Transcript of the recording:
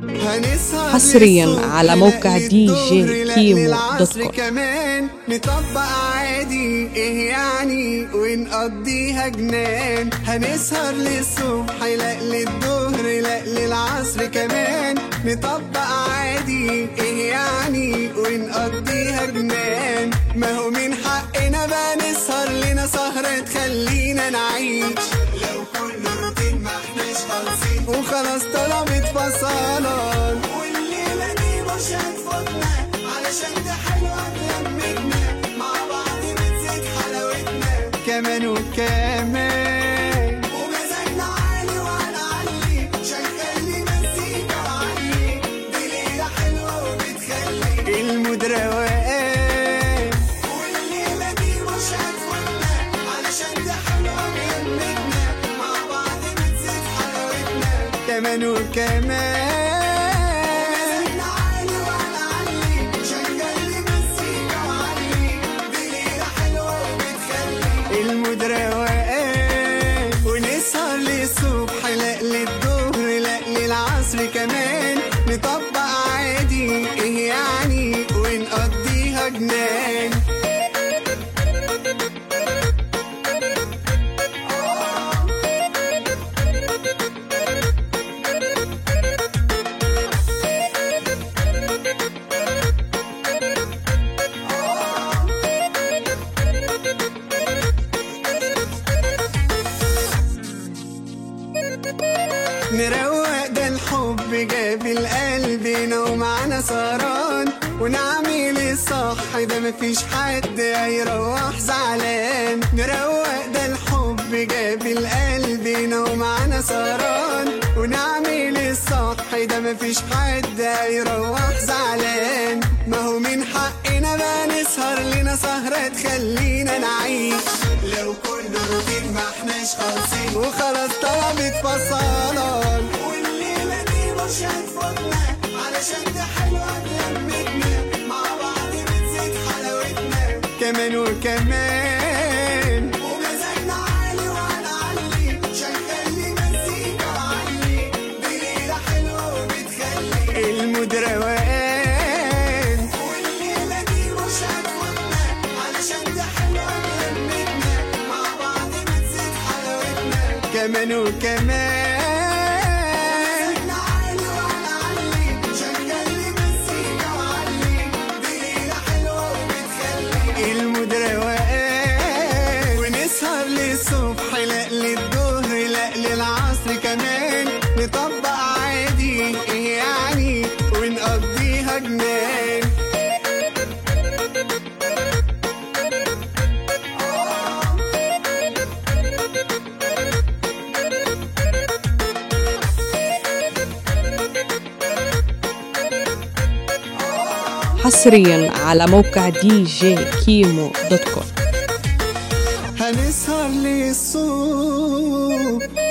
هنسهر حصرياً للصبح على موقع نلاقي دي جي الظهر، لا كيمو للعصر دوت كوم. كمان نطبق عادي ايه يعني ونقضيها جنان هنسهر للصبح لا للظهر لا للعصر كمان نطبق عادي ايه يعني ونقضيها جنان ما هو من حقنا بقى نسهر لنا سهرة تخلينا نعيش لو كل روتين ما احناش خالصين وخلاص طلبت فصلان والليلة دي مش هتفوتنا علشان دي حلوة بلمتنا مع بعض بتزيد حلاوتنا كمان وكمان ومزاجنا عالي وهنعلي شغل لي مزيكا وعلي دي ليلة حلوة وبتخلي المود روقان والليلة دي مش هتفوتنا علشان دي حلوة بلمتنا مع بعض بتزيد حلاوتنا كمان وكمان ومزاجنا عالي وهنعلي شغل لي مزيكا وعلي دي ليلة حلوة وبتخلي المود روقان ونسهر للصبح لا للظهر لا للعصر كمان نطبق عادي ايه يعني ونقضيها جنان نروق ده الحب جاب القلب ومعنا سهران ونعمل الصح ده مفيش حد هيروح زعلان نروق ده الحب جاب القلب ومعنا سهران ونعمل الصح ده مفيش حد هيروح زعلان ما هو من حقنا بقى نسهر لنا سهرة تخلينا نعيش لو كل روتين ما احناش خالصين وخلاص طلبت فصلان والليلة دي مش هتفوتنا علشان دي حلوة بلمتنا مع بعض بتزيد حلاوتنا كمان وكمان ومزاجنا عالي وهنعلي شغل لي مزيكا وعلي دي ليلة حلوة وبتخلي المود روقان والليلة دي مش هتفوتنا علشان دي حلوة بلمتنا مع بعض بتزيد حلاوتنا كمان وكمان ومزاجنا عالي وهنعلي شغل لي مزيكا وعلي دي ليلة حلوة وبتخلي المود روقان ونسهر للصبح لا للظهر لا للعصر كمان نطبق عادي ايه يعني ونقضيها جنان حصريا على موقع دي جي كيمو دوت كوم هنسهر للصبح